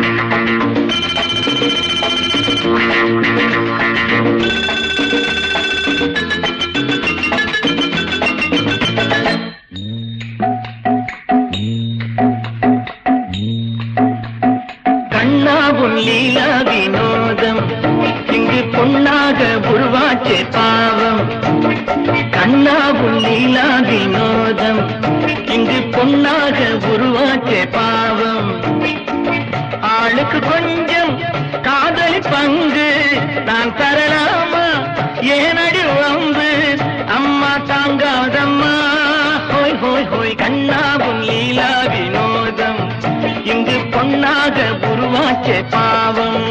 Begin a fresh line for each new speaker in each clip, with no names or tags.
கண்ணாவும் லீலா வினோதம் இங்கு பொன்னாக உருவாச்சே பாவம் கண்ணாவும் லீலா வினோதம் இங்கு பொன்னாக உருவாச்சே பாவம் ஆளுக்கு கொஞ்சம் காதல் பங்கு நான் தரலாமா ஏனடி வம்பு அம்மா தாங்காதம்மா ஹோய் ஹோய் ஹோய் கண்ணாவும் லீலா வினோதம் இங்கு பொன்னாக உருவாச்சே பாவம்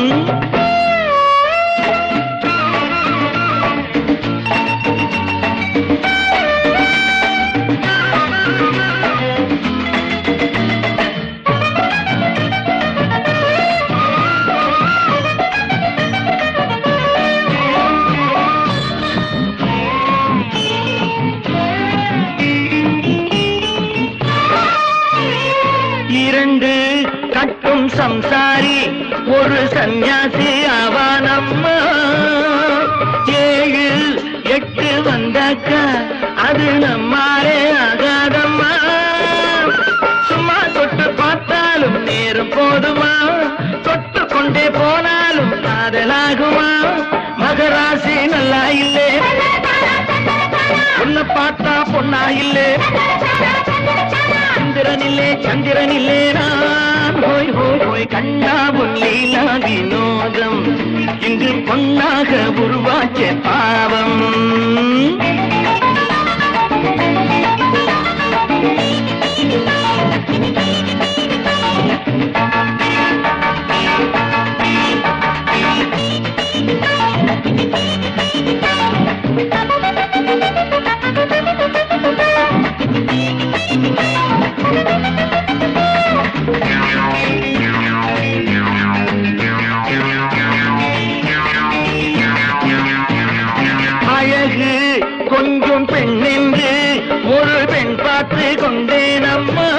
இரண்டு கட்டும் சம்சாரி ஒரு சந்நியாசி ஆவானம்மா ஏழு எட்டு வந்தாக்க அது நம்மாலே ஆகாதம்மா சும்மா தொட்டு பார்த்தாலும் நேரம் போதுமா தொட்டு கொண்டே போனாலும் காதலாகுமா மகராசி நல்லா இல்லே பொண்ணு பார்த்தா பொண்ணா இல்லே சந்திரனில்லே சந்திரனில்லே நான் ஹோய் ஹோய் ஹோய் கண்ணாவும் லீலா வினோதம் இங்கு பொன்னாக உருவாச்ச பாவம் அழகு கொஞ்சம் பெண் என்று ஒரு பெண் பார்த்து கொண்டேன் அம்மா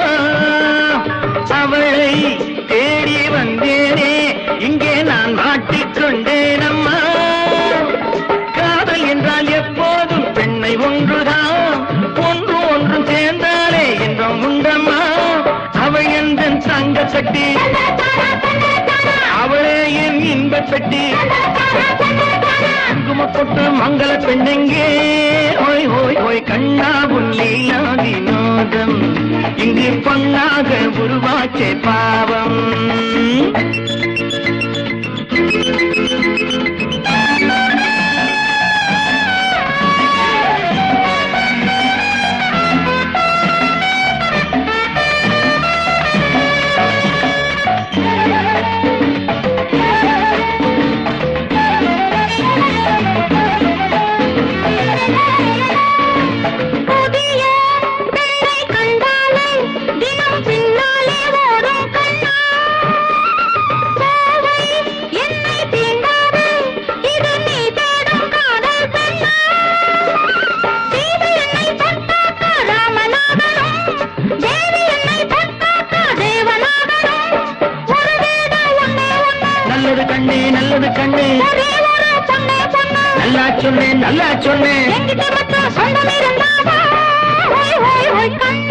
அவளை தேடி வந்தேனே இங்கே நான் மாட்டிக்கொண்டேன் அம்மா காதல் என்றால் எப்போதும் பெண்ணை ஒன்றுதான் ஒன்று ஒன்றும் சேர்ந்தாலே என்றும் உண்டம்மா அவள் எந்த தங்க சட்டி அவளே என் இன்பப் பெட்டி குங்கும பொட்டு மங்கள பெண்ணெங்கே ஹோய் ஹோய் ஹோய் கண்ணா புள்ளீலா வினோதம் இங்கு பொன்னாக உருவாச்சே பாவம்
புதிய பெண்ணை கண்டாலே தினம் பின்னாலே ஓடும் கண்ணா கோவை என்னை தீண்டாதே இது நீ தேடும் காதல் பெண்ணா சீதை என்னை தொட்டாக்க ராமனாகணும் தேவி என்னை தொட்டாக்க தேவனாகணும் ஒரு வீடு ஒன்னே ஒன்னு
நல்லது கண்ணே நல்லது கண்ணே
ஒரே ஒரு பொண்ணே பொண்ணு
நல்லா சொன்னேன் நல்லா சொன்னேன்
என்கிட்ட மட்டும் சொந்தம் இருந்தாவா ஹோய் ஹோய் ஹோய் கண்ணா